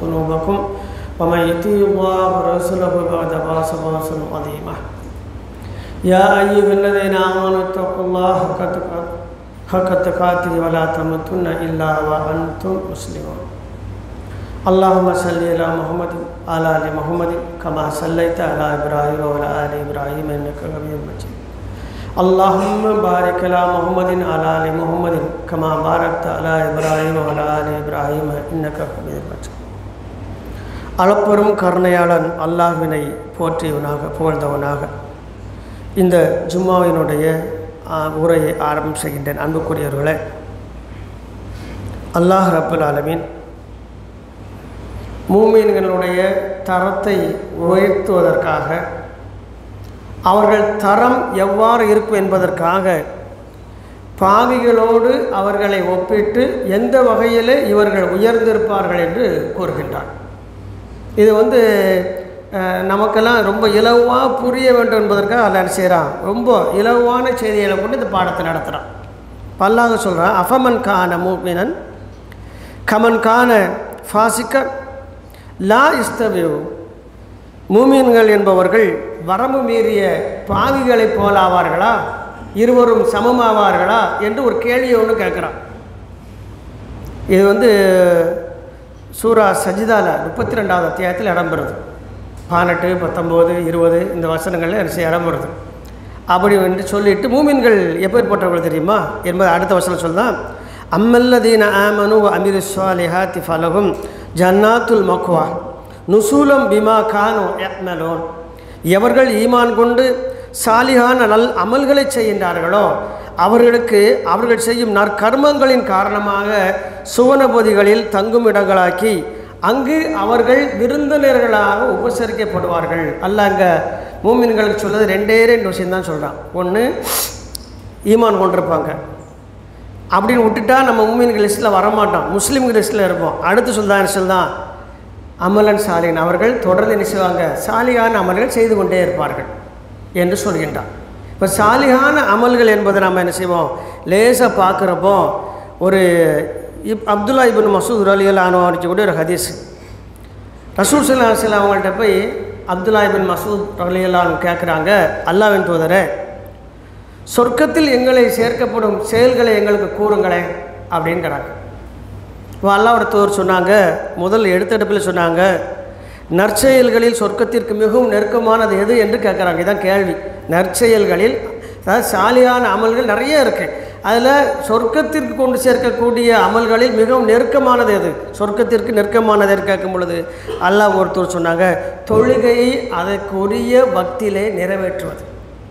ذنوبكم ومن يطيع الله ورسوله فقد فاز فوزا عظيما يا أيها الذين آمنوا اتقوا الله حق تقاته حق تقاته ولا تموتن إلا وأنتم مسلمون اللهم صل على محمد وعلى آل محمد كما صليت على إبراهيم وعلى آل إبراهيم إنك حميد مجيد اللهم بارك على محمد وعلى آل محمد كما باركت على إبراهيم وعلى آل إبراهيم إنك حميد مجيد அளப்பெரும் கருணையாளன் அல்லாஹ்வினை போற்றியவனாக புகழ்ந்தவனாக இந்த ஜும்மாவினுடைய ஆ, உரையை ஆரம்பம் செய்கின்றேன் அன்புக்குரியவர்களே அல்லாஹ் ரப்புல் ஆலமீன் மூமீன்களுடைய தரத்தை உயர்த்துவதற்காக அவர்கள் தரம் எவ்வாறு இருக்கும் என்பதற்காக பாவிகளோடு அவர்களை ஒப்பிட்டு எந்த வகையில் இவர்கள் உயர்ந்திருப்பார்கள் என்று கூறுகின்றார் இது வந்து அஹ், நமக்கெல்லாம் ரொம்ப இலவாக புரிய வேண்டும் என்பதற்காக அல்ல செய்கிறான் ரொம்ப இலவான செய்திகளை கொண்டு இந்த பாடத்தை நடத்துகிறான் பல்லாக சொல்கிறான் அஃபமன் கான மூமினன் கமன் கான ஃபாசிக்க லா இஸ்தவியு மூமின்கள் என்பவர்கள் வரம்பு மீறிய பாவிகளைப் போல ஆவார்களா இருவரும் சமமாவார்களா என்று ஒரு கேள்வியை ஒன்று கேட்குறான் இது வந்து சூரா சஜிதால முப்பத்தி ரெண்டாவது அத்தியாயத்தில் இடம்பெறுது பதினெட்டு பத்தொம்போது இருபது இந்த வசனங்களில் என்ன செய்ய இடம்பெறுது அப்படி என்று சொல்லிட்டு மூமின்கள் எப்பேற்பட்டவர்கள் தெரியுமா என்பது அடுத்த வசனம் சொல்லலாம் அம்மல்லதீன ஆமனு அமீர் சுவாலிஹாத்தி ஃபலகும் ஜன்னாத்துல் மக்வா நுசூலம் பிமா கானோ யக்மலோன் எவர்கள் ஈமான் கொண்டு சாலிகான நல் அமல்களை செய்கின்றார்களோ அவர்களுக்கு அவர்கள் செய்யும் நற்கர்மங்களின் காரணமாக சுவனபதிகளில் தங்கும் இடங்களாக்கி அங்கு அவர்கள் விருந்தினர்களாக உபசரிக்கப்படுவார்கள் அல்ல அங்கே மூமின்களுக்கு சொல்றது ரெண்டே ரெண்டு விஷயம் தான் சொல்கிறான் ஒன்று ஈமான் கொண்டிருப்பாங்க அப்படின்னு விட்டுட்டா நம்ம மூமின்கள் லிஸ்ட்டில் வரமாட்டோம் முஸ்லீம்கள் லிஸ்ட்டில் இருப்போம் அடுத்து சொல்தான் சொல்தான் அமலன் சாலின் அவர்கள் தொடர்ந்து என்ன செய்வாங்க சாலிகான அமல்கள் செய்து கொண்டே இருப்பார்கள் என்று சொல்கின்றான் இப்போ சாலிகான அமல்கள் என்பதை நம்ம என்ன செய்வோம் லேசாக பார்க்குறப்போ ஒரு இப் அப்துல்லா இபின் மசூத் அலியல் ஆனவருக்கு கூட ஒரு ஹதீஸ் ரசூல் சல்லா அலிஸ்லாம் அவங்கள்ட்ட போய் அப்துல்லா இபின் மசூத் அலியல்லான்னு கேட்குறாங்க அல்லாவின் தூதரை சொர்க்கத்தில் எங்களை சேர்க்கப்படும் செயல்களை எங்களுக்கு கூறுங்களேன் அப்படிங்கிறாங்க இப்போ அல்லாவோட தூதர் சொன்னாங்க முதல் எடுத்தெடுப்பில் சொன்னாங்க நற்செயல்களில் சொர்க்கத்திற்கு மிகவும் நெருக்கமானது எது என்று கேட்குறாங்க இதான் கேள்வி நற்செயல்களில் அதாவது சாலியான அமல்கள் நிறைய இருக்குது அதில் சொர்க்கத்திற்கு கொண்டு சேர்க்கக்கூடிய அமல்களில் மிகவும் நெருக்கமானது எது சொர்க்கத்திற்கு நெருக்கமானது எது கேட்கும் பொழுது அல்லாஹ் ஒருத்தர் சொன்னாங்க தொழுகையை அதற்குரிய பக்தியிலே நிறைவேற்றுவது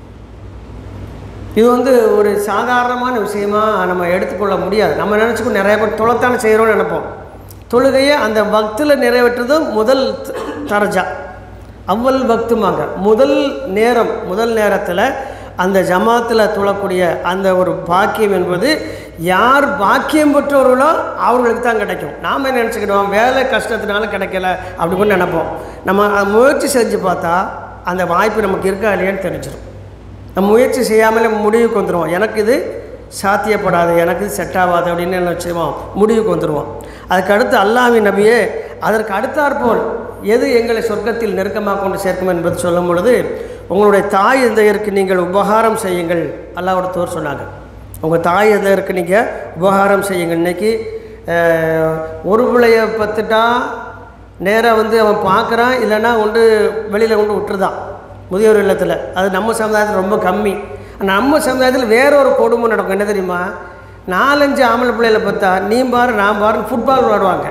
இது வந்து ஒரு சாதாரணமான விஷயமா நம்ம எடுத்துக்கொள்ள முடியாது நம்ம நினச்சிக்கோ நிறைய பேர் தொலைத்தானே செய்கிறோம்னு நினைப்போம் தொழுகையை அந்த பக்தியில் நிறைவேற்றுறதும் முதல் த- தரஜா அவ்வல் பக்துமாங்க முதல் நேரம் முதல் நேரத்தில் அந்த ஜமாத்தில் தொழக்கூடிய அந்த ஒரு பாக்கியம் என்பது யார் பாக்கியம் பெற்றவர்களோ அவர்களுக்கு தான் கிடைக்கும் நாம் என்ன நினச்சிக்கிடுவோம் வேலை கஷ்டத்தினால கிடைக்கல அப்படி கூட நினைப்போம் நம்ம அதை முயற்சி செஞ்சு பார்த்தா அந்த வாய்ப்பு நமக்கு இருக்கா இல்லையான்னு தெரிஞ்சிடும் நம்ம முயற்சி செய்யாமலே முடிவுக்கு வந்துடுவோம் எனக்கு இது சாத்தியப்படாது எனக்கு இது செட் ஆகாது அப்படின்னு என்ன வச்சுருவோம் முடிவுக்கு வந்துடுவோம் அதுக்கு அடுத்து அல்லாஹ்வின் நபியே அதற்கு அடுத்தாற்போல் எது எங்களை சொர்க்கத்தில் நெருக்கமாக கொண்டு சேர்க்கும் என்பது சொல்லும் பொழுது உங்களுடைய தாய் தந்தையருக்கு நீங்கள் உபகாரம் செய்யுங்கள் அல்லாவோட தோர் சொன்னாங்க உங்கள் தாய் தந்தையருக்கு நீங்கள் உபகாரம் செய்யுங்கள் இன்னைக்கு அஹ், ஒரு பிள்ளைய பத்துட்டா நேராக வந்து அவன் பார்க்குறான் இல்லைன்னா கொண்டு வெளியில் கொண்டு விட்டுருதான் முதியோர் இல்லத்தில் அது நம்ம சமுதாயத்தில் ரொம்ப கம்மி நம்ம சமுதாயத்தில் வேற ஒரு கொடுமை நடக்கும் என்ன தெரியுமா நாலஞ்சு ஆம்பளை பிள்ளைகளை பார்த்தா நீ பாரு நான் பாருன்னு ஃபுட்பால் விளாடுவாங்க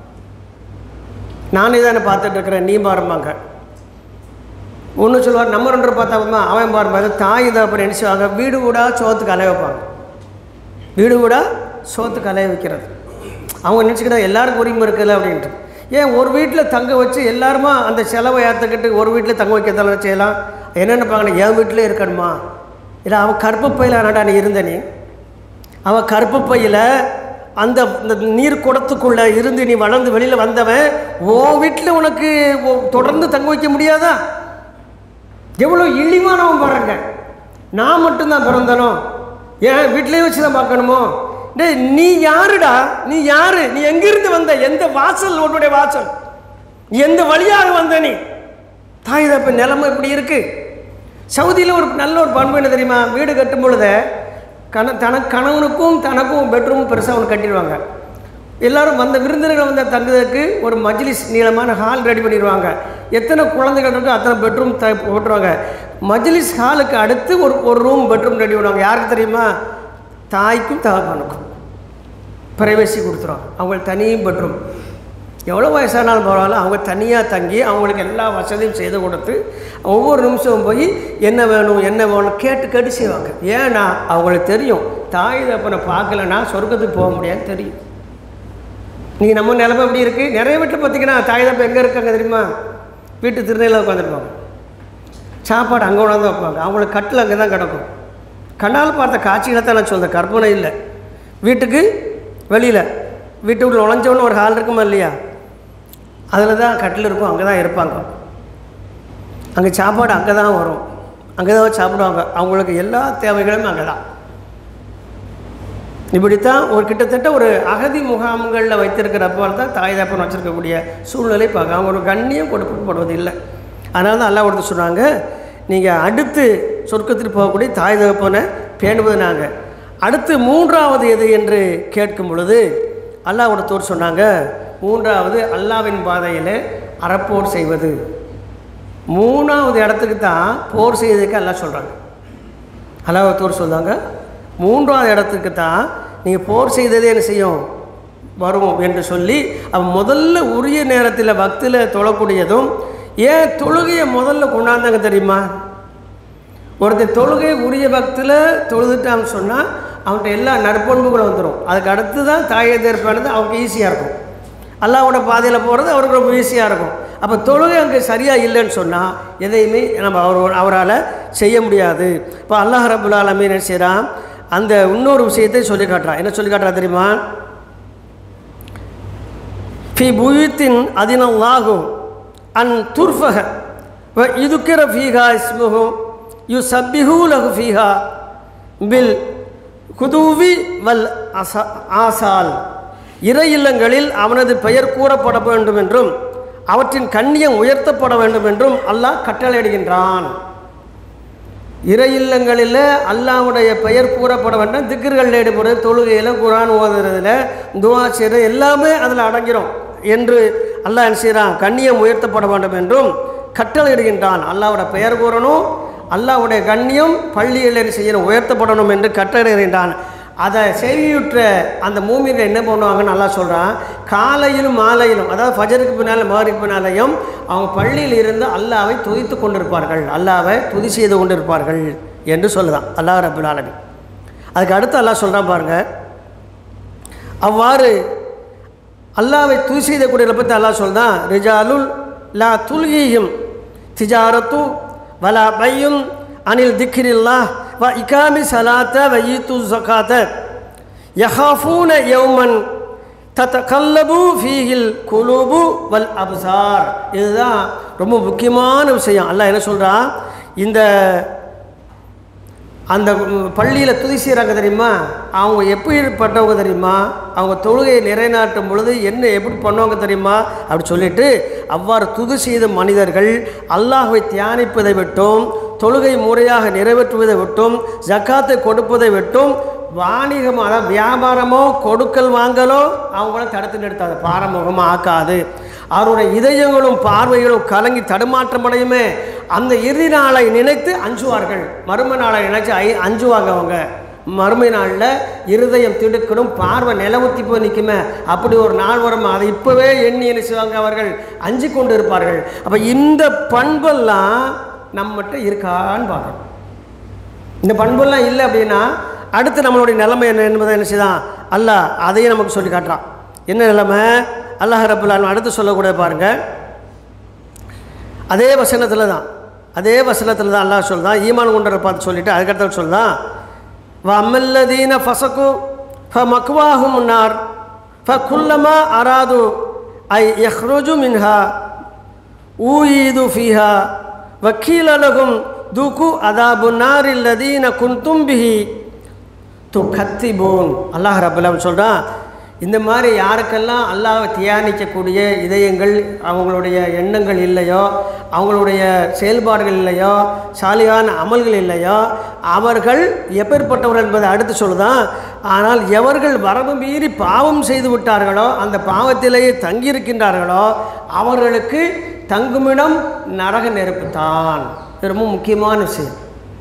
நானே தானே பார்த்துட்டு இருக்கிறேன் நீ பாருமாங்க ஒன்று சொல்லுவார் நம்ம ரெண்டு பேரும் பார்த்தாப்பமா அவன் பாருமா தாய் தான் அப்புறம் என்ன செய்வாங்க வீடு வீடா சோத்துக்கு அலைய வைப்பாங்க வீடு வீடா சோத்துக்கு அலைய வைக்கிறது அவங்க நினச்சிக்கிட்டா எல்லாருக்கும் உரிமை இருக்குல்ல அப்படின்ட்டு ஏன் ஒரு வீட்டில் தங்க வச்சு எல்லாருமா அந்த செலவை ஏற்றுக்கிட்டு ஒரு வீட்டில் தங்க வைக்கிறதால செய்யலாம் என்ன நினைப்பாங்கன்னா என் வீட்டிலே இருக்கணுமா இல்லை அவன் கருப்பு பையில் ஆனாடா நீ இருந்த நீ அவன் கருப்பு பையில் அந்த இந்த நீர் குடத்துக்குள்ளே இருந்து நீ வளர்ந்து வெளியில் வந்தவன் உன் வீட்டில் உனக்கு உ- தொடர்ந்து தங்க வைக்க முடியாதா எவ்வளோ இழிவானவன் பாருங்க நான் மட்டும்தான் பிறந்தனோ ஏன் வீட்டிலேயே வச்சு தான் பார்க்கணுமோ டேய் நீ யாருடா நீ யாரு நீ எங்கிருந்து வந்த எந்த வாசல் உன்னுடைய வாசல் எந்த வழியாக வந்த நீ தாய் தப்ப நிலைமை இப்படி இருக்கு சவுதியில் ஒரு நல்ல ஒரு பண்பு என்ன தெரியுமா வீடு கட்டும் பொழுது கண தன கணவனுக்கும் தனக்கும் பெட்ரூம் பெருசாக ஒன்று கட்டிடுவாங்க எல்லாரும் வந்த விருந்தினர்கள் வந்த தங்குறதுக்கு ஒரு மஜ்லிஸ் நீளமான ஹால் ரெடி பண்ணிடுவாங்க எத்தனை குழந்தைகள் இருக்கோ அத்தனை பெட்ரூம் த போட்டுருவாங்க மஜ்லிஸ் ஹாலுக்கு அடுத்து ஒரு ஒரு ரூம் பெட்ரூம் ரெடி பண்ணுவாங்க யாருக்கு தெரியுமா தாய்க்கும் தகப்பனுக்கும் பிரைவசி கொடுத்துருவாங்க அவங்களுக்கு தனியும் பெட்ரூம் எவ்வளோ வயசானாலும் பரவாயில்ல அவங்க தனியாக தங்கி அவங்களுக்கு எல்லா வசதியும் செய்து கொடுத்து ஒவ்வொரு நிமிஷமும் போய் என்ன வேணும் என்ன வேணும் கேட்டு கேட்டு செய்வாங்க ஏன்னா அவங்களுக்கு தெரியும் தாய் தப்பனை பார்க்கலன்னா சொர்க்கத்துக்கு போக முடியாதுன்னு தெரியும் நீங்கள் நம்ம நிலைமை எப்படி இருக்குது நிறைய வீட்டில் பார்த்தீங்கன்னா தாய் தப்பம் எங்கே இருக்காங்க தெரியுமா வீட்டு திருநெல்ல உட்காந்துருப்பாங்க சாப்பாடு அங்கே உணர்ந்து வைப்பாங்க அவங்களுக்கு கட்டில் அங்கே தான் கிடக்கும் கண்ணால் பார்த்த காட்சிகளை தான் நான் சொல்கிறேன் கற்பனை இல்லை வீட்டுக்கு வெளியில் வீட்டுக்குள்ள நுழைஞ்சோன்னு ஒரு ஹால் இருக்குமா இல்லையா அதில் தான் கட்டில் இருக்கும் அங்கே தான் இருப்பாங்க அங்கே சாப்பாடு அங்கே தான் வரும் அங்கே தான் சாப்பிடுவாங்க அவங்களுக்கு எல்லா தேவைகளும் அங்கே தான் இப்படித்தான் ஒரு கிட்டத்தட்ட ஒரு அகதி முகாம்களில் வைத்திருக்கிறப்ப தான் தாய் தப்பன் வச்சுருக்கக்கூடிய சூழ்நிலை பார்க்க அவங்க ஒரு கண்ணியம் கொடுக்கப்படுவது இல்லை அதனால தான் அல்லா ஒருத்தர் சொன்னாங்க நீங்கள் அடுத்து சொர்க்கத்தில் போகக்கூடிய தாய் தகப்பனை பேணுவது நாங்கள் அடுத்து மூன்றாவது எது என்று கேட்கும் பொழுது அல்லாஹ் ஒருத்தர் சொன்னாங்க மூன்றாவது அல்லாவின் பாதையில் அறப்போர் செய்வது மூணாவது இடத்துக்கு தான் போர் செய்வதற்கு எல்லாம் சொல்கிறாங்க அல்லாஹத்தோர் சொல்லுவாங்க மூன்றாவது இடத்துக்கு தான் நீங்கள் போர் செய்ததே என்ன செய்யும் வரும் என்று சொல்லி அவன் முதல்ல உரிய நேரத்தில் பக்தியில் தொழக்கூடியதும் ஏன் தொழுகையை முதல்ல கொண்டாந்தாங்க தெரியுமா ஒருத்தன் தொழுகை உரிய பக்தியில் தொழுதுட்டான்னு சொன்னால் அவன்கிட்ட எல்லா நற்பண்புகளும் வந்துடும் அதுக்கு அடுத்து தான் தாயை தேர்ப்பானது அவனுக்கு ஈஸியாக இருக்கும் அல்லாவோட பாதையில் போகிறது அவருக்கு ரொம்ப ஈஸியாக இருக்கும் அப்போ தொழுகை அங்கே சரியாக இல்லைன்னு சொன்னால் எதையுமே நம்ம அவர் அவரால் செய்ய முடியாது இப்போ அல்லாஹ் ரபுல் ஆலமீன் என்ன செய்கிறான் அந்த இன்னொரு விஷயத்தை சொல்லி காட்டுறான் என்ன சொல்லி காட்டுறா தெரியுமா ஃபி புயுத்தின் அதினல்லாஹு அன் துர்ஃபக வ இதுக்கிற ஃபீஹா இஸ்முஹு யு சப்பிஹூ லஹு ஃபீஹா பில் குதூவி வல் அச ஆசால் இறை இல்லங்களில் அவனது பெயர் கூறப்பட வேண்டும் என்றும் அவற்றின் கண்ணியம் உயர்த்தப்பட வேண்டும் என்றும் அல்லாஹ் கட்டளையிடுகின்றான் இறை இல்லங்களில் அல்லாவுடைய பெயர் கூறப்பட வேண்டும் திக்கர்கள் ஈடுபடுறது தொழுகையில் குரான் ஓதுறதுல துவா செய்கிறது எல்லாமே அதில் அடங்கிடும் என்று அல்லாஹ் என்ன செய்கிறான் கண்ணியம் உயர்த்தப்பட வேண்டும் என்றும் கட்டளையிடுகின்றான் அல்லாவோட பெயர் கூறணும் அல்லாவுடைய கண்ணியம் பள்ளியில் என்ன செய்யணும் உயர்த்தப்படணும் என்று கட்டளையிடுகின்றான் அதை செய்தியுற்ற அந்த மூமிகள் என்ன பண்ணுவாங்கன்னு நல்லா சொல்கிறான் காலையிலும் மாலையிலும் அதாவது ஃபஜருக்கு பின்னால் மகருக்கு பின்னாலையும் அவங்க பள்ளியில் இருந்து அல்லாவை துதித்து கொண்டிருப்பார்கள் அல்லாவை துதி செய்து கொண்டிருப்பார்கள் என்று சொல்லுதான் அல்லாஹ் ரபுல் ஆலமி அதுக்கு அடுத்து அல்லாஹ் சொல்கிறான் பாருங்க அவ்வாறு அல்லாவை துதி செய்த கூடிய பற்றி அல்லாஹ் சொல்தான் ரிஜாலுல் லா துல்கியும் திஜாரத்து வலா பையும் அனில் திக்ரில்லா வ இகாமி சலாத்த வ ஈத்து ஜகாத்த யஹாஃபூன யௌமன் தத்தகல்லபு ஃபீஹில் குலூபு வல் அப்சார் இதுதான் ரொம்ப முக்கியமான விஷயம் அல்லாஹ் என்ன சொல்கிறான் இந்த அந்த பள்ளியில் துதி செய்கிறாங்க தெரியுமா அவங்க எப்படிப்பட்டவங்க தெரியுமா அவங்க தொழுகையை நிறைநாட்டும் பொழுது என்ன எப்படி பண்ணுவாங்க தெரியுமா அப்படி சொல்லிட்டு அவ்வாறு துதி செய்த மனிதர்கள் அல்லாஹ்வை தியானிப்பதை விட்டும் தொழுகை முறையாக நிறைவேற்றுவதை விட்டும் ஜக்காத்தை கொடுப்பதை விட்டும் வாணிகம் அதாவது வியாபாரமோ கொடுக்கல் வாங்கலோ அவங்கள தடுத்து நிறுத்தாது பாரமுகமாக ஆக்காது அவருடைய இதயங்களும் பார்வைகளும் கலங்கி தடுமாற்றமடையுமே அந்த இறுதி நாளை நினைத்து அஞ்சுவார்கள் மறுமை நாளை நினைச்சு ஐ அஞ்சுவாங்க அவங்க மறுமை நாளில் இருதயம் திடுக்கணும் பார்வை நிலவுத்தி போய் நிற்குமே அப்படி ஒரு நாள் வரும் அதை இப்போவே எண்ணி என்ன செய்வாங்க அவர்கள் அஞ்சு கொண்டு இருப்பார்கள் அப்போ இந்த பண்பெல்லாம் நம்மகிட்ட இருக்கான்னு பார்க்கணும் இந்த பண்பெல்லாம் இல்லை அப்படின்னா அடுத்து நம்மளுடைய நிலைமை என்ன என்பதை என்ன செய்தான் அல்லாஹ் அதையும் நமக்கு சொல்லி காட்டுறான் என்ன நிலைமை அல்லாஹ் ரபுல்லாலும் அடுத்து சொல்லக்கூட பாருங்க அதே வசனத்தில் தான் அதே வசனத்தில் தான் அல்லாஹ் சொல்லுதான் ஈமான் குண்டரை பார்த்து சொல்லிட்டு அதுக்கடுத்து சொல்லுதான் வ அம்மல்லதீன ஃபசக்கு ஃப மக்வாஹும் முன்னார் ஃப குல்லமா அராது ஐ யஹ்ருஜு மின்ஹா ஊயீது ஃபீஹா வக்கீலலகும் தூக்கு அதாபு நாரில் லதீன குந்தும்பிஹி து கத்திபோன் அல்லாஹ் ரபுல்லாம் சொல்கிறான் இந்த மாதிரி யாருக்கெல்லாம் அல்லாஹ்வை தியானிக்கக்கூடிய இதயங்கள் அவங்களுடைய எண்ணங்கள் இல்லையோ அவங்களுடைய செயல்பாடுகள் இல்லையோ சாலியான அமல்கள் இல்லையோ அவர்கள் எப்பேற்பட்டவர்கள் என்பதை அடுத்து சொல்லுதான் ஆனால் எவர்கள் வரவு மீறி பாவம் செய்து விட்டார்களோ அந்த பாவத்திலேயே தங்கியிருக்கின்றார்களோ அவர்களுக்கு தங்குமிடம் நரக நெருப்பு தான் இது ரொம்ப முக்கியமான விஷயம்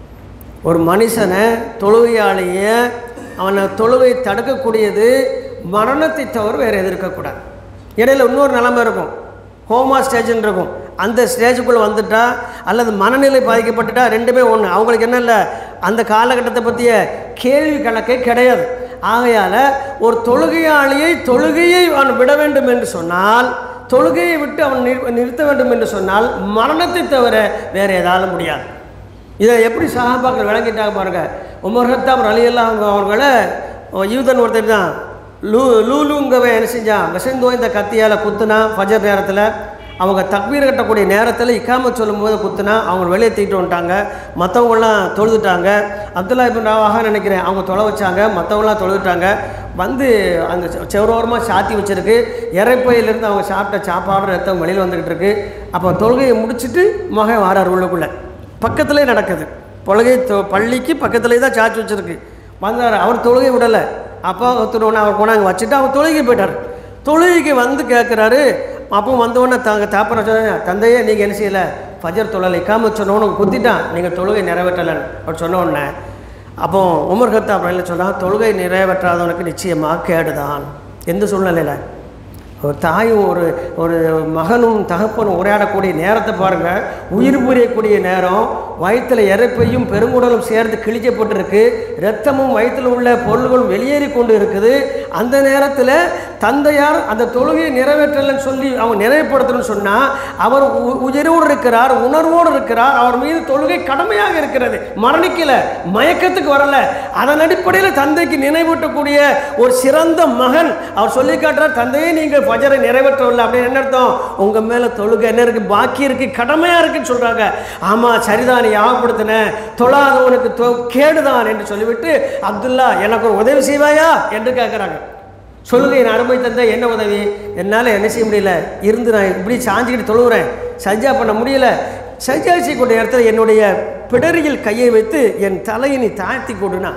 ஒரு மனுஷனை தொழுகையாலேயே அவனை தொழுகை தடுக்கக்கூடியது மரணத்தை தவிர வேறு எது இருக்கக்கூடாது இடையில இன்னொரு நிலைமை இருக்கும் கோமா ஸ்டேஜ்னு இருக்கும் அந்த ஸ்டேஜுக்குள்ளே வந்துட்டா அல்லது மனநிலை பாதிக்கப்பட்டுட்டா ரெண்டுமே ஒன்று அவங்களுக்கு என்ன இல்லை அந்த காலகட்டத்தை பற்றிய கேள்வி கணக்கே கிடையாது ஆகையால் ஒரு தொழுகையாளியை தொழுகையை அவன் விட வேண்டும் என்று சொன்னால் தொழுகையை விட்டு அவன் நிறு- நிறுத்த வேண்டும் என்று சொன்னால் மரணத்தை தவிர வேறு ஏதாவது முடியாது இதை எப்படி சஹாபாக்கள் விளங்கிட்டாங்க பாருங்க உமர் ஹத்தாப் அலி அல்லாஹ் அவர்களை யூதன் ஒருத்தர் தான் லூ லூலுங்கவன் என்ன செஞ்சான் விசைந்தோ இந்த கத்தியால் குத்துனா ஃபஜர் நேரத்தில் அவங்க தக்பீர் கட்டக்கூடிய நேரத்தில் இக்காமத் சொல்லும்போது குத்துனா அவங்க வெளியே தூக்கிட்டு வந்துட்டாங்க மற்றவங்களாம் தொழுதுட்டாங்க அப்துல்லா இபின் ராவாக நினைக்கிறேன் அவங்க தொலை வச்சாங்க மற்றவங்களாம் தொழுதுட்டாங்க வந்து அந்த செ- செவரோரமாக சாத்தி வச்சிருக்கு இறைப்பையிலேருந்து அவங்க சாப்பிட்ட சாப்பாடு ரத்தம் வெளியில் வந்துக்கிட்டு இருக்கு அப்போ தொழுகையை முடிச்சிட்டு மகன் வாரார் உள்ளுக்குள்ளே பக்கத்துலேயே நடக்குது தொழுகை தொ- பள்ளிக்கு பக்கத்துலேயே தான் சார்ஜ் வச்சுருக்கு வந்தார் அவர் தொழுகை விடலை அப்பா ஒருத்தர் அவர் கொண்டாங்க வச்சுட்டு அவர் தொழுகை போயிட்டார் தொழுகைக்கு வந்து கேட்குறாரு அப்போ வந்தவொடனே தாங்க தாப்பன சொன்னாங்க தந்தையே நீங்கள் என்ன செய்யலை ஃபஜர் தொழலை காம சொன்னவனு குத்திட்டான் நீங்கள் தொழுகை நிறைவேற்றலைன்னு அவர் சொன்ன உடனே அப்போ உமர் கத்தா அப்படின்னு சொன்னால் தொழுகை நிறைவேற்றாதவனுக்கு நிச்சயமாக கேடுதான் எந்த சூழ்நிலையில் ஒரு தாயும் ஒரு ஒரு மகனும் தகப்பனும் உரையாடக்கூடிய நேரத்தை பாருங்கள் உயிர் புரியக்கூடிய நேரம் வயிற்றில் இறைப்பையும் பெருங்குடலும் சேர்ந்து கிழிக்கப்பட்டிருக்கு ரத்தமும் வயிற்றில் உள்ள பொருள்களும் வெளியேறி கொண்டு இருக்குது அந்த நேரத்தில் தந்தையார் அந்த தொழுகையை நிறைவேற்றலைன்னு சொல்லி அவங்க நிறைவுபடுத்தணும்னு சொன்னால் அவர் உ- உயிரோடு இருக்கிறார் உணர்வோடு இருக்கிறார் அவர் மீது தொழுகை கடமையாக இருக்கிறது மரணிக்கல மயக்கத்துக்கு வரல அதன் அடிப்படையில் தந்தைக்கு நினைவூட்டக்கூடிய ஒரு சிறந்த மகன் அவர் சொல்லி காட்டுறார் தந்தையே நீங்கள் ஃபஜரை நிறைவேற்றவில்லை அப்படின்னு என்ன அர்த்தம் உங்கள் மேலே தொழுகை என்ன இருக்குது பாக்கி இருக்குது கடமையாக இருக்குன்னு சொல்கிறாங்க ஆமாம் சரிதான் நீ யாகப்படுத்தின தொழாதவனுக்கு தொ கேடுதான் என்று சொல்லிவிட்டு அப்துல்லா எனக்கு ஒரு உதவி செய்வாயா என்று கேட்குறாங்க சொல்லுங்க என் அருமை தந்தை என்ன உதவி என்னால் என்ன செய்ய முடியல இருந்து நான் இப்படி சாஞ்சிக்கிட்டு தொழுகிறேன் சஜ்ஜா பண்ண முடியல சஜ்ஜா செய்யக்கூடிய இடத்துல என்னுடைய பிடரியில் கையை வைத்து என் தலையை நீ தாழ்த்தி கொடுனா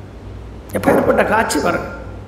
எப்பேற்பட்ட காட்சி வரும்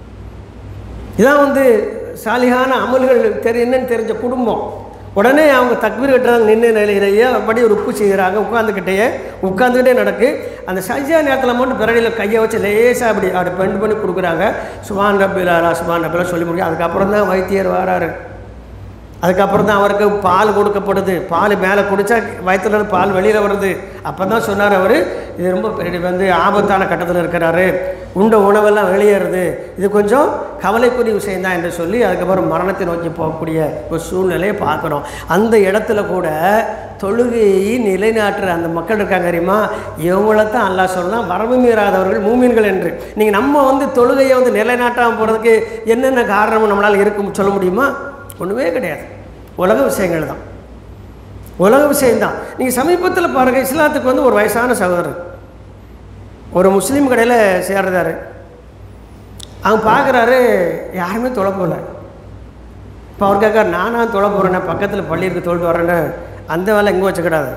இதான் வந்து சாலிகான அமல்கள் தெரி என்னன்னு தெரிஞ்ச குடும்பம் உடனே அவங்க தக்பீர் கட்டுறாங்க நின்று நிலையிலேயே அப்படி ஒரு உப்பு செய்கிறாங்க உட்காந்துக்கிட்டே உட்காந்துக்கிட்டே நடக்கு அந்த சஜ்ஜா நேரத்தில் மட்டும் பிறடியில் கையை வச்சு லேசாக அப்படி அப்படி பெண்ட் பண்ணி கொடுக்குறாங்க சுபான் ரபிலாரா சுபான் ரபிலா சொல்லி முடியும் அதுக்கப்புறம் தான் வைத்தியர் வராரு அதுக்கப்புறம் தான் அவருக்கு பால் கொடுக்கப்படுது பால் மேலே குடித்தா வயிற்றுல இருந்து பால் வெளியில் வருது அப்போ தான் சொன்னார் அவர் இது ரொம்ப பெரிய வந்து ஆபத்தான கட்டத்தில் இருக்கிறாரு உண்ட உணவெல்லாம் வெளியேறுது இது கொஞ்சம் கவலைக்குரிய விஷயம்தான் என்று சொல்லி அதுக்கப்புறம் மரணத்தை நோக்கி போகக்கூடிய ஒரு சூழ்நிலையை பார்க்குறோம் அந்த இடத்துல கூட தொழுகையை நிலைநாட்டுற அந்த மக்கள் இருக்காங்க தெரியுமா இவங்கள தான் அல்லாஹ் சொல்லலாம் வரவு மீறாதவர்கள் மூமீன்கள் என்று நீங்கள் நம்ம வந்து தொழுகையை வந்து நிலைநாட்டாமல் போகிறதுக்கு என்னென்ன காரணம் நம்மளால் இருக்கும் சொல்ல முடியுமா ஒன்றுமே கிடையாது உலக விஷயங்கள் தான் உலக விஷயம்தான் நீங்கள் சமீபத்தில் பாருங்கள் இஸ்லாத்துக்கு வந்து ஒரு வயசான சகோதரர் ஒரு முஸ்லீம் கடையில் சேர்றாரு அவங்க பார்க்குறாரு யாருமே தொலை போகல இப்போ அவர் கேட்கார் நானா தொலை போகிறேன்னா பக்கத்தில் பள்ளி இருக்கு தொழில் வரேன்னு அந்த வேலை இங்கே வச்சுக்கிடாது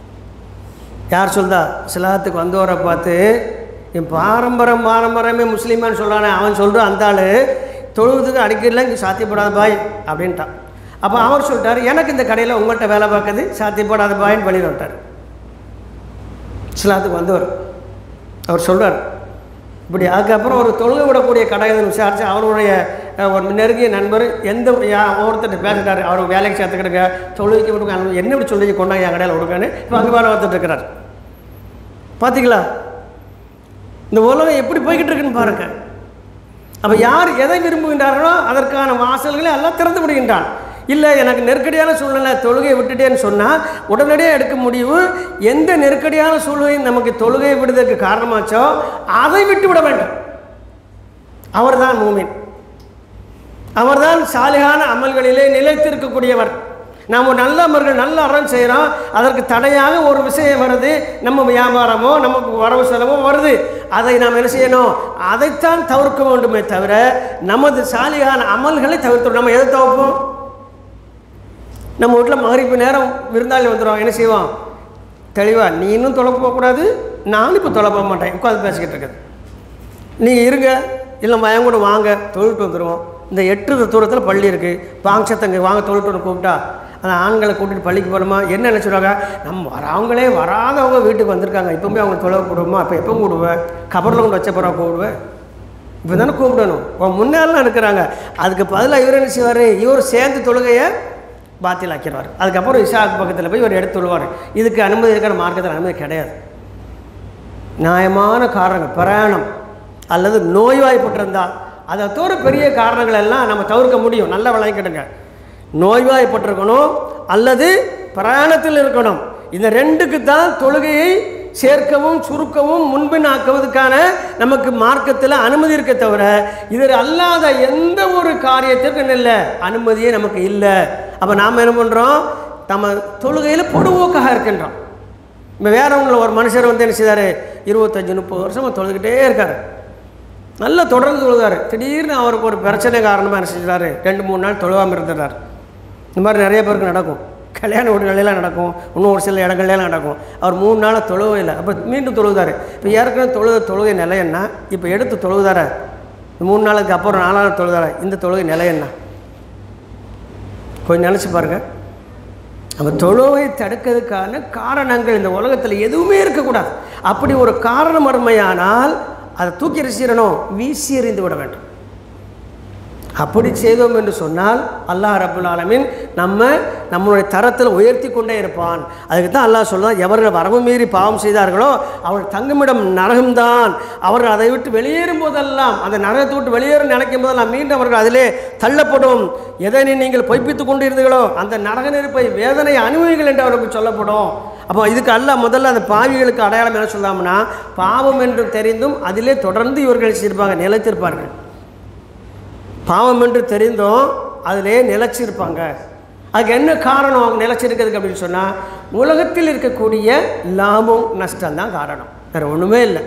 யார் சொல்தா இஸ்லாத்துக்கு வந்தவரை பார்த்து என் பாரம்பரம் பாரம்பரியமே முஸ்லீமான்னு சொல்கிறானே அவன் சொல்கிறான் அந்த ஆள் தொழுவதுக்கு அடிக்கடிலாம் இங்கே சாத்தியப்படாத பாய் அப்படின்ட்டான் அப்போ அவர் சொல்லிட்டார் எனக்கு இந்த கடையில் உங்கள்கிட்ட வேலை பார்க்குறது சாத்தியப்படாத பாயின்னு வெளியில் வந்துட்டார் இஸ்லாத்துக்கு வந்தவர் அவர் சொல்றார் இப்படி அதுக்கப்புறம் ஒரு தொழுகை விடக்கூடிய கடையை விசாரித்து அவருடைய அஹ், ஒரு நெருங்கிய நண்பர் எந்த யா- ஒருத்தர் பேசிட்டார் அவர் வேலைக்கு சேர்த்துக்கிடுங்க தொழுகைக்கு விடுங்க அனுப்பி- என்ன இப்படி சொல்லி கொண்டாங்க என் கடையில் விடுங்கன்னு இப்போ அங்கே வேலை பார்த்துட்டு இருக்கிறார் பார்த்தீங்களா இந்த உலகம் எப்படி போய்கிட்டு இருக்குன்னு பாருங்க அப்போ யார் எதை விரும்புகின்றார்களோ அதற்கான வாசல்களை எல்லாம் திறந்து விடுகின்றான் இல்லை எனக்கு நெருக்கடியான சூழ்நிலை தொழுகையை விட்டுட்டேன்னு சொன்னால் உடனடியாக எடுக்க முடிவு எந்த நெருக்கடியான சூழ்நிலை நமக்கு தொழுகையை விடுவதற்கு காரணமாச்சோ அதை விட்டு விட வேண்டும் அவர்தான் மூமின் அவர்தான் சாலிகான அமல்களிலே நிலைத்திருக்கக்கூடியவர் நாம் ஒரு நல்ல அமர்கள் நல்ல அறம் செய்கிறோம் அதற்கு தடையாக ஒரு விஷயம் வருது நம்ம வியாபாரமோ நமக்கு வரவு செலவோ வருது அதை நாம் என்ன செய்யணும் அதைத்தான் தவிர்க்க வேண்டுமே தவிர நமது சாலியான அமல்களை தவிர்த்து நம்ம எதை தவிர்ப்போம் நம்ம வீட்டில் மகரிப்பு நேரம் விருந்தாளி வந்துடும் என்ன செய்வோம் தெளிவாக நீ இன்னும் தொலை போகக்கூடாது நானும் இப்போ தொலை போக மாட்டேன் உட்காந்து பேசிக்கிட்டு இருக்குது நீங்கள் இருங்க இல்லை என் கூட வாங்க தொழில்ட்டு வந்துடுவோம் இந்த எட்டு தூரத்தில் பள்ளி இருக்குது வாங்க சத்தங்க வாங்க தொழில்ட்டு வந்து கூப்பிட்டா அந்த ஆண்களை கூட்டிட்டு பள்ளிக்கு போகிறோமா என்ன நினச்சிடுவாங்க நம்ம வரவங்களே வராதவங்க வீட்டுக்கு வந்திருக்காங்க இப்போமே அவங்க தொலை கூடுவோமா அப்போ எப்போ கூடுவேன் கபரில் கொண்டு வச்ச பிறகு கூடுவேன் இப்போ தானே கூப்பிடணும் உன் முன்னாலாம் இருக்கிறாங்க அதுக்கு பதிலாக இவர் என்ன செய்வார் இவர் சேர்ந்து தொழுகையை பாத்தில் ஆக்கிடுவார் அதுக்கப்புறம் இஷாக்கு பக்கத்தில் போய் இவர் எடுத்து தொழுவார் இதுக்கு அனுமதி இருக்கிற மார்க்கத்தில் அனுமதி கிடையாது நியாயமான காரணங்கள் பிரயாணம் அல்லது நோய்வாய்ப்பட்டிருந்தால் அதை தவிர பெரிய காரணங்கள் எல்லாம் நம்ம தவிர்க்க முடியும் நல்லா விளங்கிக்கிடுங்க நோய்வாய்ப்பட்டிருக்கணும் அல்லது பிரயாணத்தில் இருக்கணும் இந்த ரெண்டுக்கு தான் தொழுகையை சேர்க்கவும் சுருக்கவும் முன்பின் ஆக்குவதற்கான நமக்கு மார்க்கத்தில் அனுமதி இருக்க தவிர இதில் அல்லாத எந்த ஒரு காரியத்திற்கும் இல்லை அனுமதியே நமக்கு இல்லை அப்போ நாம் என்ன பண்ணுறோம் நம்ம தொழுகையில் பொடுவோக்காக இருக்கின்றோம் இப்போ வேறவங்கள ஒரு மனுஷர் வந்து என்ன செய்தார் இருபத்தஞ்சி முப்பது வருஷமாக தொழுதுகிட்டே இருக்கார் நல்லா தொடர்ந்து தொழுதார் திடீர்னு அவருக்கு ஒரு பிரச்சனை காரணமாக என்ன செஞ்சார் ரெண்டு மூணு நாள் தொழுவாமல் இருந்துட்டார் இந்த மாதிரி நிறைய பேருக்கு நடக்கும் கல்யாண வீடுகளெல்லாம் நடக்கும் இன்னும் ஒரு சில இடங்கள்லாம் நடக்கும் அவர் மூணு நாளாக தொழுவே இல்லை அப்போ மீண்டும் தொழுதார் இப்போ ஏற்கனவே தொழுத தொழுகை நிலை என்ன இப்போ எடுத்து தொழுதார மூணு நாளுக்கு அப்புறம் நாலாவது தொழுதார இந்த தொழுகை நிலை என்ன கொஞ்சம் நினச்சி பாருங்கள் நம்ம தொழுவை தடுக்கிறதுக்கான காரணங்கள் இந்த உலகத்தில் எதுவுமே இருக்கக்கூடாது அப்படி ஒரு காரணம் அருமையானால் அதை தூக்கி எறிச்சிடணும் வீசி எறிந்து விட வேண்டும் அப்படி செய்தோம் என்று சொன்னால் அல்லாஹ் ரபுல் ஆலமீன் நம்ம நம்மளுடைய தரத்தில் உயர்த்தி கொண்டே இருப்பான் அதுக்கு தான் அல்லாஹ் சொல்லுவான் எவர்கள் வரவு மீறி பாவம் செய்தார்களோ அவர்கள் தங்குமிடம் நரகம்தான் அவர்கள் அதை விட்டு வெளியேறும் போதெல்லாம் அந்த நரகத்தை விட்டு வெளியேறும் நினைக்கும் போதெல்லாம் மீண்டும் அவர்கள் அதிலே தள்ளப்படும் எதை நீங்கள் பொய்ப்பித்துக் கொண்டு இருந்தீர்களோ அந்த நரக நெருப்பை வேதனை அனுபவிகள் என்று அவருக்கு சொல்லப்படும் அப்போ இதுக்கு அல்ல முதல்ல அந்த பாவிகளுக்கு அடையாளம் என்ன சொல்லாம்னா பாவம் என்று தெரிந்தும் அதிலே தொடர்ந்து இவர்கள் செய்திருப்பாங்க நிலைத்திருப்பார்கள் பாவம் என்று தெரிந்தும் அதிலே நிலைச்சிருப்பாங்க அதுக்கு என்ன காரணம் அவங்க நிலைச்சிருக்கிறதுக்கு அப்படின்னு சொன்னால் உலகத்தில் இருக்கக்கூடிய லாபம் நஷ்டம் தான் காரணம் வேறு ஒன்றுமே இல்லை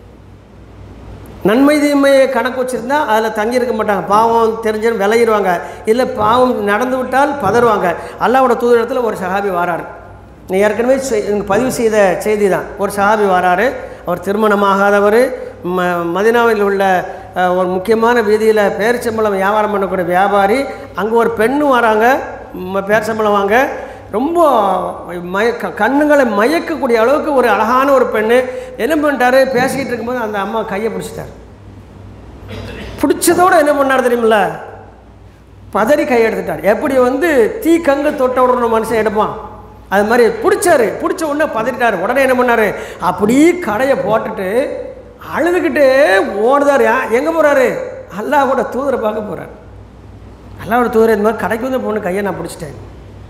நன்மை தீமையை கணக்கு வச்சுருந்தா அதில் தங்கியிருக்க மாட்டாங்க பாவம் தெரிஞ்சுன்னு விளையிடுவாங்க இல்லை பாவம் நடந்து விட்டால் பதறுவாங்க அல்லாவோட தூதரத்தில் ஒரு சஹாபி வாராரு நீ ஏற்கனவே செய்- இங்க பதிவு செய்த செய்தி தான் ஒரு சஹாபி வராரு அவர் திருமணமாகாதவர் ம மதினாவில் உள்ள அஹ், ஒரு முக்கியமான வீதியில் பேரிச்சம்பளம் வியாபாரம் பண்ணக்கூடிய வியாபாரி அங்கே ஒரு பெண்ணு வராங்க ம- பேரிச்சம்பளம் வாங்க ரொம்ப மயக்க கண்ணுங்களை மயக்கக்கூடிய அளவுக்கு ஒரு அழகான ஒரு பெண்ணு என்ன பண்ணிட்டாரு பேசிக்கிட்டு இருக்கும்போது அந்த அம்மா கையை பிடிச்சிட்டார் பிடிச்சதோட என்ன பண்ணார் தெரியுமில்ல பதறி கை எடுத்துட்டார் எப்படி வந்து தீ கங்கு தொட்ட உடனே மனுஷன் எடுப்பான் அது மாதிரி பிடிச்சாரு பிடிச்ச உடனே பதறிட்டார் உடனே என்ன பண்ணாரு அப்படியே கடையை போட்டுட்டு அழுதுகிட்டு ஓடுதார் எங்கே போகிறாரு அல்லாவோட தூதரை பார்க்க போகிறார் அல்லாவோட தூதரை இந்த மாதிரி கடைக்கு வந்து பொண்ணு கையை நான் பிடிச்சிட்டேன்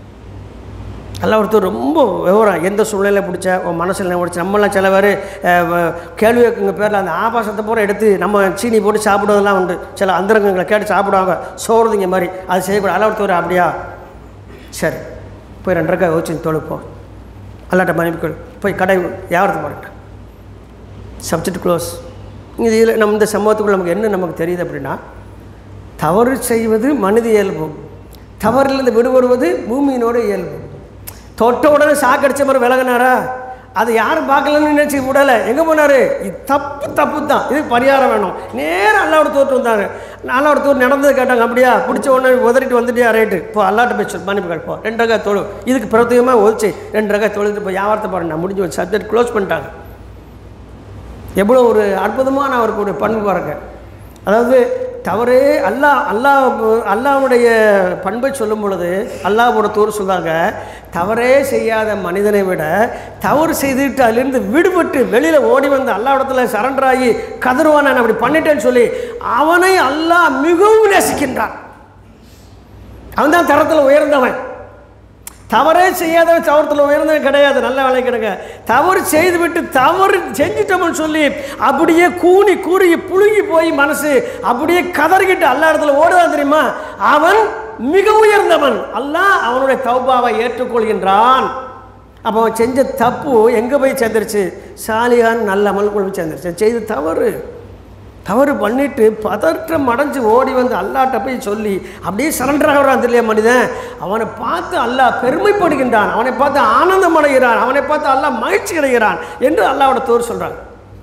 அல்ல ஒருத்தர் ரொம்ப விவரம் எந்த சூழ்நிலையில் பிடிச்ச உன் மனசில் என்ன பிடிச்ச நம்மளாம் சில பேர் கேள்வி கேட்குங்க பேரில் அந்த ஆபாசத்தை பூரா எடுத்து நம்ம சீனி போட்டு சாப்பிடுவதெல்லாம் உண்டு சில அந்தரங்கங்களை கேட்டு சாப்பிடுவாங்க சோறுதிங்க மாதிரி அது செய்யக்கூடாது அல்ல ஒருத்தர் அப்படியா சரி போய் ரெண்டு ரக்கா வச்சு தொழுப்போம் அல்லாட்ட மனைவிக்கு போய் கடை வியாபாரத்தை போட்டுட்டேன் சப்ஜெக்ட் க்ளோஸ் இது இதில் நம்ம இந்த சமூகத்துக்குள்ள நமக்கு என்ன நமக்கு தெரியுது அப்படின்னா தவறு செய்வது மனித இயல்பு தவறிலிருந்து விடுபடுவது பூமியினோட இயல்பு தொட்ட உடனே சாக்கடிச்ச மாதிரி விலகினாரா அதை யாரும் பார்க்கலன்னு நினச்சி விடலை எங்கே போனார் இது தப்பு தப்பு தான் இதுக்கு பரிகாரம் வேணும் நேரம் அல்லாவோட தோற்று வந்தாங்க அல்லாவோட தோற்று நடந்தது கேட்டாங்க அப்படியா பிடிச்ச உடனே உதறிட்டு வந்துட்டியா ரைட்டு இப்போ அல்லாட்ட போய் சொல் மன்னிப்பு கேட்போ ரெண்டு ரகா தொழு இதுக்கு பிரத்யேகமாக ஒழிச்சு ரெண்டு ரகா தொழுது இப்போ வியாபாரத்தை பாருங்க நான் முடிஞ்சு வச்சு சப்ஜெக்ட் க்ளோஸ் பண்ணிட்டாங்க எவ்வளோ ஒரு அற்புதமான அவருக்கு ஒரு பண்பு பாருங்க அதாவது தவறே அல்லாஹ் அல்லாஹ் அல்லாஹ்வுடைய பண்பை சொல்லும் பொழுது அல்லாஹ்வோட தூர் சொல்றாங்க தவறே செய்யாத மனிதனை விட தவறு செய்துட்டு அதிலிருந்து விடுபட்டு வெளியில் ஓடி வந்து அல்லாஹ்விடத்துல சரண்டர் ஆகி கதறுவான் நான் அப்படி பண்ணிட்டேன்னு சொல்லி அவனை அல்லாஹ் மிகவும் நேசிக்கின்றான் அவன் தான் தரத்தில் உயர்ந்தவன் தவறே செய்யாதவன் தவறத்தில் உயர்ந்தவன் கிடையாது நல்ல வேலை கிடைக்க தவறு செய்துவிட்டு தவறு செஞ்சிட்டோம்னு சொல்லி அப்படியே கூனி கூறி புழுங்கி போய் மனசு அப்படியே கதறிக்கிட்டு அல்லா இடத்துல ஓடுதான் தெரியுமா அவன் மிக உயர்ந்தவன் அல்லாஹ் அவனுடைய தௌபாவை ஏற்றுக்கொள்கின்றான் அப்போ அவன் செஞ்ச தப்பு எங்கே போய் சேர்ந்துருச்சு சாலியான் நல்ல அமலுக்குள்ள போய் சேர்ந்துருச்சு செய்த தவறு தவறு பண்ணிட்டு பதற்றம் அடைஞ்சு ஓடி வந்து அல்லாட்ட போய் சொல்லி அப்படியே சரண்டர் ஆகிறான் இல்லையா மனிதன் அவனை பார்த்து அல்லாஹ் பெருமைப்படுகின்றான் அவனை பார்த்து ஆனந்தம் அடைகிறான் அவனை பார்த்து அல்லாஹ் மகிழ்ச்சி அடைகிறான் என்று அல்லாவோட தோர் சொல்கிறாங்க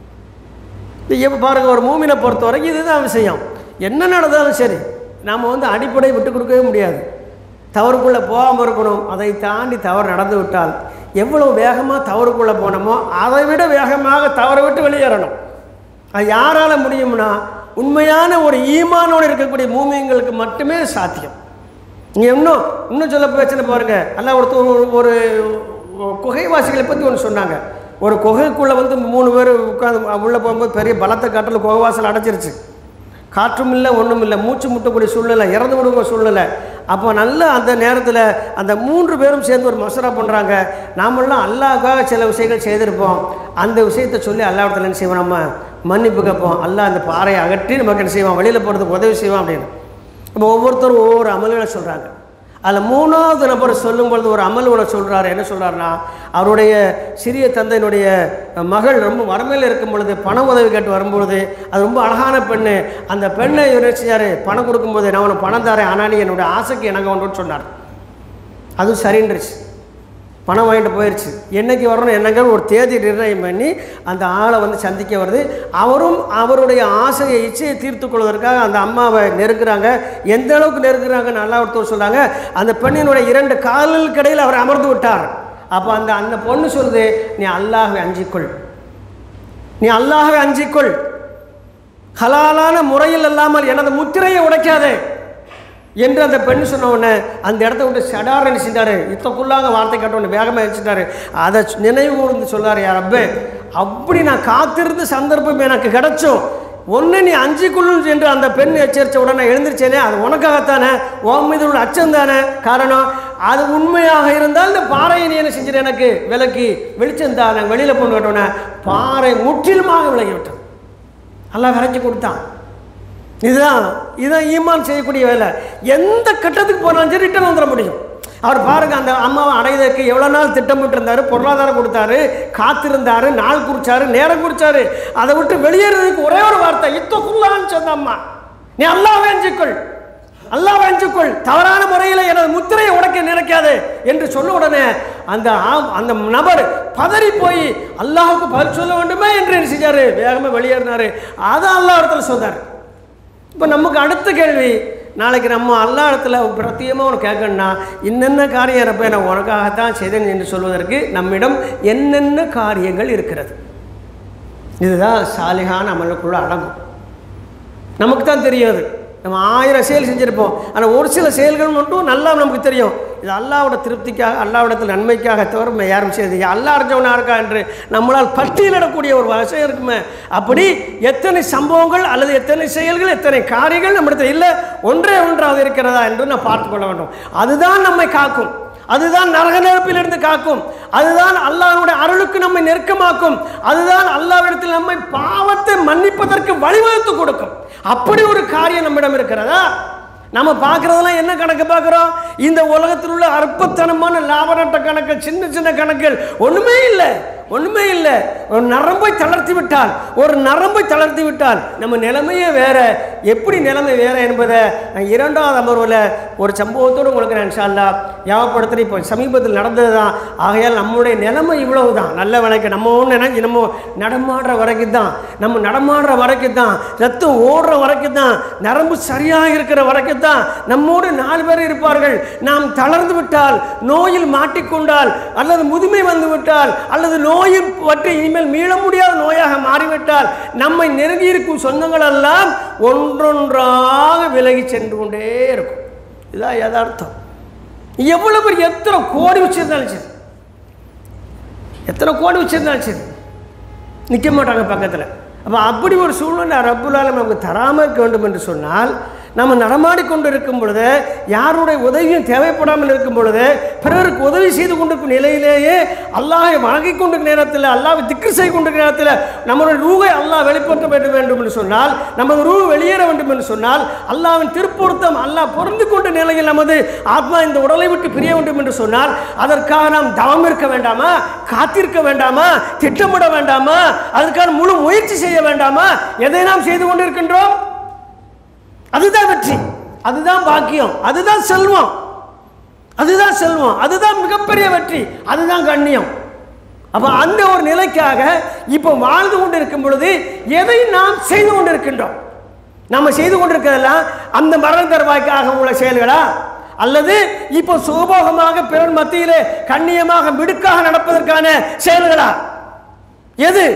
இப்போ பாருங்க ஒரு மூமினை பொறுத்த வரைக்கும் இதுதான் விஷயம் என்ன நடந்தாலும் சரி நாம் வந்து அடிப்படை விட்டு கொடுக்கவே முடியாது தவறுக்குள்ளே போகாமல் இருக்கணும் அதை தாண்டி தவறு நடந்து விட்டால் எவ்வளோ வேகமாக தவறுக்குள்ளே போனோமோ அதை விட வேகமாக தவறை விட்டு வெளியேறணும் அது யாரால் முடியும்னா உண்மையான ஒரு ஈமானோடு இருக்கக்கூடிய மூமியங்களுக்கு மட்டுமே சாத்தியம் நீங்கள் இன்னும் இன்னும் சொல்ல பிரச்சனை பாருங்க அல்ல ஒருத்தர் ஒரு ஒரு குகைவாசிகளை பற்றி ஒன்று சொன்னாங்க ஒரு குகைக்குள்ளே வந்து மூணு பேர் உட்காந்து உள்ளே போகும்போது பெரிய பலத்தை காட்டில் குகைவாசல் அடைச்சிருச்சு காற்றும் இல்லை ஒன்றும் இல்லை மூச்சு முட்டக்கூடிய சூழ்நிலை இறந்து விடுங்க சூழ்நிலை அப்போ நல்ல அந்த நேரத்தில் அந்த மூன்று பேரும் சேர்ந்து ஒரு மசரா பண்ணுறாங்க நாமெல்லாம் அல்லாஹ்க்காக சில விஷயங்கள் செய்திருப்போம் அந்த விஷயத்தை சொல்லி அல்லாஹ்விடத்தில் என்ன செய்வோம் நம்ம மன்னிப்பு கேட்போம் அல்லாஹ் அந்த பாறையை அகற்றி நமக்கு என்ன செய்வான் வெளியில் போகிறதுக்கு உதவி செய்வான் அப்படின்னு அப்போ ஒவ்வொருத்தரும் ஒவ்வொரு அமல்களை சொல்கிறாங்க அதில் மூணாவது நபர் சொல்லும் பொழுது ஒரு அமல் உன சொல்கிறாரு என்ன சொல்கிறாருன்னா அவருடைய சிறிய தந்தையினுடைய மகள் ரொம்ப வறுமையில் இருக்கும் பொழுது பண உதவி கேட்டு வரும்பொழுது அது ரொம்ப அழகான பெண்ணு அந்த பெண்ணை இவர் என்ன செஞ்சாரு பணம் கொடுக்கும்போது நான் உனக்கு பணம் தரேன் ஆனால் நீ என்னுடைய ஆசைக்கு எனக்கு ஒன்றுன்னு சொன்னார் அதுவும் சரின்றுச்சு பணம் வாங்கிட்டு போயிடுச்சு என்னைக்கு வரணும் என்னங்க ஒரு தேதி நிர்ணயம் பண்ணி அந்த ஆளை வந்து சந்திக்க வருது அவரும் அவருடைய ஆசையை இச்சையை தீர்த்து கொள்வதற்காக அந்த அம்மாவை நெருக்குறாங்க எந்த அளவுக்கு நெருக்குறாங்கன்னு நல்லா ஒருத்தர் சொல்கிறாங்க அந்த பெண்ணினுடைய இரண்டு கால்களுக்கு இடையில் அவர் அமர்ந்து விட்டார் அப்போ அந்த அந்த பொண்ணு சொல்லுது நீ அல்லாஹ்வை அஞ்சிக்கொள் நீ அல்லாஹ்வை அஞ்சிக்கொள் ஹலாலான முறையில் அல்லாமல் எனது முத்திரையை உடைக்காதே என்று அந்த பெண் சொன்ன உடனே அந்த இடத்த விட்டு சடார் நினைச்சிட்டாரு இத்தக்குள்ளாக வார்த்தை கேட்ட உடனே வேகமாக நினைச்சிட்டாரு அதை நினைவு கூர்ந்து சொல்லார் யார் அப்பே அப்படி நான் காத்திருந்த சந்தர்ப்பம் எனக்கு கிடைச்சோம் ஒன்று நீ அஞ்சு கொள்ளும் என்று அந்த பெண் எச்சரித்த உடனே எழுந்திருச்சேனே அது உனக்காகத்தானே உன் மீது உள்ள அச்சம் தானே காரணம் அது உண்மையாக இருந்தால் இந்த பாறையை நீ என்ன செஞ்சிரு எனக்கு விலக்கி வெளிச்சம் தானே வெளியில் போன்னு கேட்டோன்னே பாறை முற்றிலுமாக விலகி விட்டான் எல்லாம் விரைச்சி கொடுத்தான் இதுதான் இதுதான் ஈமான் செய்யக்கூடிய வேலை எந்த கட்டத்துக்கு போனாலும் சரி ரிட்டர்ன் வந்துட முடியும் அவர் பாருங்க அந்த அம்மாவை அடைவதற்கு எவ்வளோ நாள் திட்டமிட்டு இருந்தாரு பொருளாதாரம் கொடுத்தாரு காத்திருந்தாரு நாள் குறிச்சாரு நேரம் குறிச்சாரு அதை விட்டு வெளியேறதுக்கு ஒரே ஒரு வார்த்தை இத்தக்குள்ளான்னு சொன்ன அம்மா நீ அல்லாஹ் அஞ்சுக்கொள் அல்லாஹ் அஞ்சுக்கொள் தவறான முறையில் எனது முத்திரையை உடைக்க நினைக்காது என்று சொன்ன உடனே அந்த ஆ- அந்த நபர் பதறி போய் அல்லாஹ்வுக்கு பதில் சொல்ல வேண்டுமே என்று என்ன செஞ்சாரு வேகமாக வெளியேறினாரு அதை அல்லாஹ் இடத்துல சொன்னார் இப்போ நமக்கு அடுத்த கேள்வி நாளைக்கு நம்ம அல்லா இடத்துல பிரத்தியமாக உனக்கு கேட்கணும்னா இன்னென்ன காரியம் இருப்பேன் நான் உனக்காகத்தான் செய்தேன் என்று சொல்வதற்கு நம்மிடம் என்னென்ன காரியங்கள் இருக்கிறது இதுதான் சாலிகான அமலுக்குள்ள அடங்கும் நமக்கு தான் தெரியாது நம்ம ஆயிரம் செயல் செஞ்சுருப்போம் ஆனால் ஒரு சில செயல்கள் மட்டும் நல்லா நமக்கு தெரியும் இது அல்லாவோட திருப்திக்காக அல்லாவிடத்தில் நன்மைக்காக தவிர நம்ம யாரும் செய்யுது அல்லா அறிஞ்சவனா இருக்கா என்று நம்மளால் பட்டியலிடக்கூடிய ஒரு விஷயம் இருக்குமே அப்படி எத்தனை சம்பவங்கள் அல்லது எத்தனை செயல்கள் எத்தனை காரியங்கள் நம்மிடத்தில் இல்லை ஒன்றே ஒன்றாவது இருக்கிறதா என்று நான் பார்த்து கொள்ள வேண்டும் அதுதான் நம்மை காக்கும் அதுதான் நரக நெருப்பிலிருந்து காக்கும் அதுதான் அல்லாஹ்வுடைய அருளுக்கு நம்மை நெருக்கமாக்கும் அதுதான் அல்லாவிடத்தில் நம்மை பாவத்தை மன்னிப்பதற்கு வழிவகுத்து கொடுக்கும் அப்படி ஒரு காரியம் நம்மிடம் இருக்கிறதா நம்ம பார்க்குறதெல்லாம் என்ன கணக்கு பார்க்குறோம் இந்த உலகத்தில் உள்ள அற்பத்தனமான லாப நட்ட கணக்கு சின்ன சின்ன கணக்குகள் ஒன்றுமே இல்லை ஒன்றுமே இல்லை ஒரு நரம்பை தளர்த்தி விட்டால் ஒரு நரம்பை தளர்த்தி விட்டால் நம்ம நிலைமையே வேற எப்படி நிலைமை வேற என்பதை நான் இரண்டாவது அமர்வில் ஒரு சம்பவத்தோடு உங்களுக்கு நான் இன்ஷால்லா ஞாபகப்படுத்துகிறேன் இப்போ சமீபத்தில் நடந்தது தான் ஆகையால் நம்முடைய நிலைமை இவ்வளவு தான் நல்ல வழக்கு நம்ம ஒன்று நினைச்சு நம்ம நடமாடுற வரைக்கும் தான் நம்ம நடமாடுற வரைக்கும் தான் ரத்தம் ஓடுற வரைக்கும் தான் நரம்பு சரியாக இருக்கிற வரைக்கும் தான் நம்மோடு நாலு பேர் இருப்பார்கள் நாம் தளர்ந்து விட்டால் நோயில் மாட்டிக்கொண்டால் அல்லது முதுமை வந்து விட்டால் அல்லது நோயில் பற்றி இனிமேல் மீள முடியாத நோயாக மாறிவிட்டால் நம்மை நெருங்கி இருக்கும் சொந்தங்கள் எல்லாம் ஒன்றொன்றாக விலகி சென்று கொண்டே இருக்கும் இதுதான் யதார்த்தம் எவ்வளவு பேர் எத்தனை கோடி வச்சிருந்தாலும் சரி எத்தனை கோடி வச்சிருந்தாலும் சரி நிற்க மாட்டாங்க பக்கத்தில் அப்போ அப்படி ஒரு சூழ்நிலை ரப்புலால் நமக்கு தராமல் இருக்க வேண்டும் என்று சொன்னால் நம்ம நடமாடிக்கொண்டு இருக்கும் பொழுது யாருடைய உதவியும் தேவைப்படாமல் இருக்கும் பொழுது பிறருக்கு உதவி செய்து கொண்டிருக்கும் நிலையிலேயே அல்லாஹை வணங்கிக் கொண்டிருக்கும் நேரத்தில் அல்லாஹை திக்கு செய்து கொண்டிருக்கும் நேரத்தில் நம்மளுடைய ரூகை அல்லாஹ் வெளிப்படுத்த வேண்டும் வேண்டும் என்று சொன்னால் நமது ரூ வெளியேற வேண்டும் என்று சொன்னால் அல்லாஹ்வின் திருப்பொருத்தம் அல்லாஹ் பொருந்து கொண்ட நிலையில் நமது ஆத்மா இந்த உடலை விட்டு பிரிய வேண்டும் என்று சொன்னால் அதற்காக நாம் தவம் இருக்க வேண்டாமா காத்திருக்க வேண்டாமா திட்டமிட வேண்டாமா அதற்கான முழு முயற்சி செய்ய வேண்டாமா எதை நாம் செய்து கொண்டிருக்கின்றோம் அதுதான் வெற்றி அதுதான் பாக்கியம் அதுதான் செல்வம் அதுதான் செல்வம் அதுதான் மிகப்பெரிய வெற்றி அதுதான் கண்ணியம் அப்ப அந்த ஒரு நிலைக்காக இப்போ வாழ்ந்து கொண்டிருக்கும் பொழுது எதை நாம் செய்து கொண்டிருக்கின்றோம் நம்ம செய்து கொண்டிருக்கிறதெல்லாம் அந்த மரண தருவாய்க்காக உள்ள செயல்களா அல்லது இப்போ சுகபோகமாக பிறர் மத்தியிலே கண்ணியமாக மிடுக்காக நடப்பதற்கான செயல்களா எது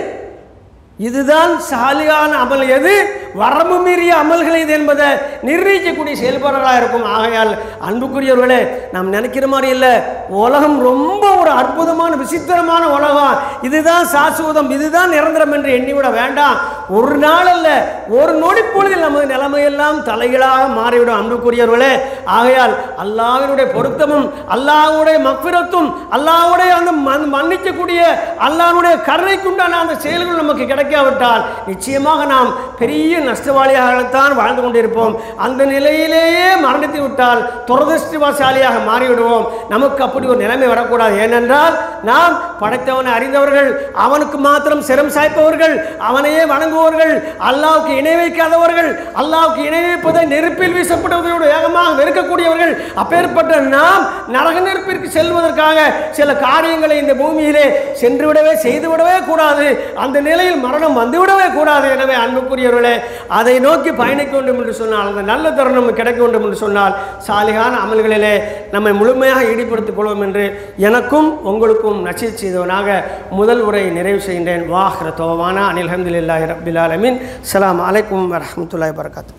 இதுதான் சாலியான அமல் எது வரம்பு மீறிய அமல்கள் இது என்பதை நிர்ணயிக்கக்கூடிய செயல்பாடுகளாக இருக்கும் ஆகையால் அன்புக்குரியவர்களே நாம் நினைக்கிற மாதிரி இல்லை உலகம் ரொம்ப ஒரு அற்புதமான விசித்திரமான உலகம் இதுதான் சாசுவதம் இதுதான் நிரந்தரம் என்று எண்ணிவிட வேண்டாம் ஒரு நாள் அல்ல ஒரு நொடி பொழுதில் நமது நிலைமையெல்லாம் தலைகளாக மாறிவிடும் அன்புக்குரியவர்களே ஆகையால் அல்லாஹ்வினுடைய பொருத்தமும் அல்லாஹ்வுடைய மக்பிரத்தும் அல்லாஹ்வுடைய அந்த மன்- மன்னிக்கக்கூடிய அல்லாஹ்வுடைய கருணைக்குண்டான அந்த செயல்கள் நமக்கு கிடைக்காவிட்டால் நிச்சயமாக நாம் பெரிய நஷ்டவாளியாகத்தான் வாழ்ந்து கொண்டிருப்போம் அந்த நிலையிலேயே மரணித்து விட்டால் துரதிருஷ்டவாசாலியாக மாறிவிடுவோம் நமக்கு அப்படி ஒரு நிலைமை வரக்கூடாது ஏனென்றால் நாம் படைத்தவனை அறிந்தவர்கள் அவனுக்கு மாத்திரம் சிரம் சாய்ப்பவர்கள் அவனையே வணங்குபவர்கள் அல்லாவுக்கு இணை வைக்காதவர்கள் அல்லாவுக்கு இணை வைப்பதை நெருப்பில் வீசப்படுவதோடு வேகமாக வெறுக்கக்கூடியவர்கள் அப்பேற்பட்ட நாம் நரக நெருப்பிற்கு செல்வதற்காக சில காரியங்களை இந்த பூமியிலே சென்று விடவே செய்து விடவே கூடாது அந்த நிலையில் மரணம் வந்துவிடவே கூடாது எனவே அன்புக்குரியவர்களே அதை நோக்கி பயணிக்க வேண்டும் என்று சொன்னால் அந்த நல்ல தருணம் நமக்கு கிடைக்க வேண்டும் என்று சொன்னால் சாலிகான அமல்களிலே நம்மை முழுமையாக ஈடுபடுத்திக் கொள்வோம் என்று எனக்கும் உங்களுக்கும் நச்சீர் செய்தவனாக முதல் உரை நிறைவு செய்கின்றேன் வாஹ்ர தோவானா அனில் அஹமதுல்லாஹி ரபில் ஆலமின் அஸ்ஸலாமு அலைக்கும் வரஹ்மத்துல்லாஹி வரகாத்து